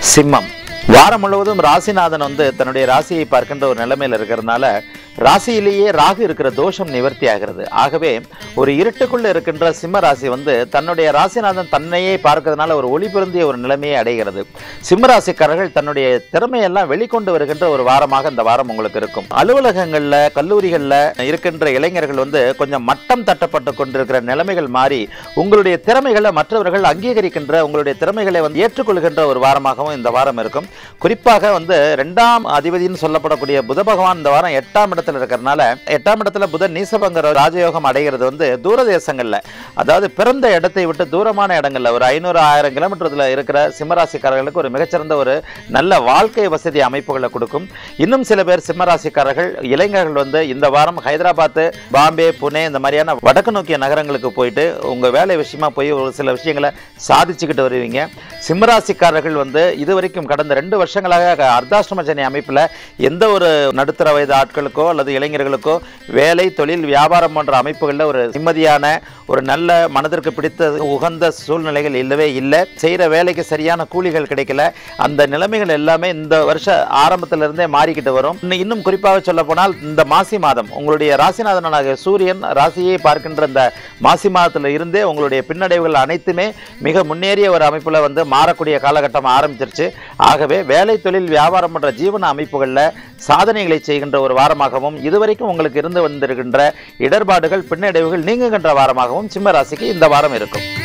சிம்மம் வாரம் முழுவதும் ராசிநாதன் வந்து தன்னுடைய ராசியை பார்க்கின்ற ஒரு நிலைமையில் இருக்கிறதுனால ராசியிலேயே ராகு இருக்கிற தோஷம் நிவர்த்தி ஆகிறது ஆகவே ஒரு இருட்டுக்குள்ள இருக்கின்ற சிம்ம ராசி வந்து தன்னுடைய ராசிநாதன் தன்னையே பார்க்கறதுனால ஒரு ஒளி பொருந்திய ஒரு நிலைமையை அடைகிறது சிம்ம ராசிக்காரர்கள் தன்னுடைய திறமையெல்லாம் வெளிக்கொண்டு வருகின்ற ஒரு வாரமாக இந்த வாரம் உங்களுக்கு இருக்கும் அலுவலகங்கள்ல கல்லூரிகள்ல இருக்கின்ற இளைஞர்கள் வந்து கொஞ்சம் மட்டம் தட்டப்பட்டு கொண்டிருக்கிற நிலைமைகள் மாறி உங்களுடைய திறமைகளை மற்றவர்கள் அங்கீகரிக்கின்ற உங்களுடைய திறமைகளை வந்து ஏற்றுக்கொள்கின்ற ஒரு வாரமாகவும் இந்த வாரம் இருக்கும் குறிப்பாக வந்து ரெண்டாம் அதிபதினு சொல்லப்படக்கூடிய புத பகவான் இந்த வாரம் எட்டாம் இடத்துல இருக்கிறதுனால எட்டாம் இடத்துல புதன் நீசபங்க ராஜயோகம் அடைகிறது வந்து தூரதேசங்கள்ல அதாவது பிறந்த இடத்தை விட்டு தூரமான இடங்கள்ல ஒரு ஐநூறு ஆயிரம் கிலோமீட்டர்ல இருக்கிற சிம்மராசிக்காரர்களுக்கு ஒரு மிகச்சிறந்த ஒரு நல்ல வாழ்க்கை வசதி அமைப்புகளை கொடுக்கும் இன்னும் சில பேர் சிம்மராசிக்காரர்கள் இளைஞர்கள் வந்து இந்த வாரம் ஹைதராபாத் பாம்பே புனே இந்த மாதிரியான வடக்கு நோக்கிய நகரங்களுக்கு போயிட்டு உங்க வேலை விஷயமா போய் ஒரு சில விஷயங்களை சாதிச்சுக்கிட்டு வருவீங்க சிம்மராசிக்காரர்கள் வந்து இதுவரைக்கும் கடந்த ரெண்டு வருஷங்களாக அர்த்தாஷ்டம சனி அமைப்பில் எந்த ஒரு நடுத்தர வயது ஆட்களுக்கோ அல்லது இளைஞர்களுக்கோ வேலை தொழில் வியாபாரம் போன்ற அமைப்புகளில் ஒரு நிம்மதியான ஒரு நல்ல மனதிற்கு பிடித்த உகந்த சூழ்நிலைகள் இல்லவே இல்லை செய்கிற வேலைக்கு சரியான கூலிகள் கிடைக்கல அந்த நிலைமைகள் எல்லாமே இந்த வருஷ ஆரம்பத்துல இருந்தே மாறிக்கிட்டு வரும் இன்னும் இன்னும் குறிப்பாக சொல்ல போனால் இந்த மாசி மாதம் உங்களுடைய ராசிநாதனாக சூரியன் ராசியை பார்க்கின்ற இந்த மாசி மாதத்துல இருந்தே உங்களுடைய பின்னடைவுகள் அனைத்துமே மிக முன்னேறிய ஒரு அமைப்புல வந்து மாறக்கூடிய காலகட்டம் ஆரம்பிச்சிருச்சு ஆகவே வேலை தொழில் வியாபாரம் போன்ற ஜீவன அமைப்புகளில் சாதனைகளை செய்கின்ற ஒரு வாரமாகவும் இதுவரைக்கும் உங்களுக்கு இருந்து வந்திருக்கின்ற இடர்பாடுகள் பின்னடைவுகள் நீங்குகின்ற வாரமாகவும் சிம்ம ராசிக்கு இந்த வாரம் இருக்கும்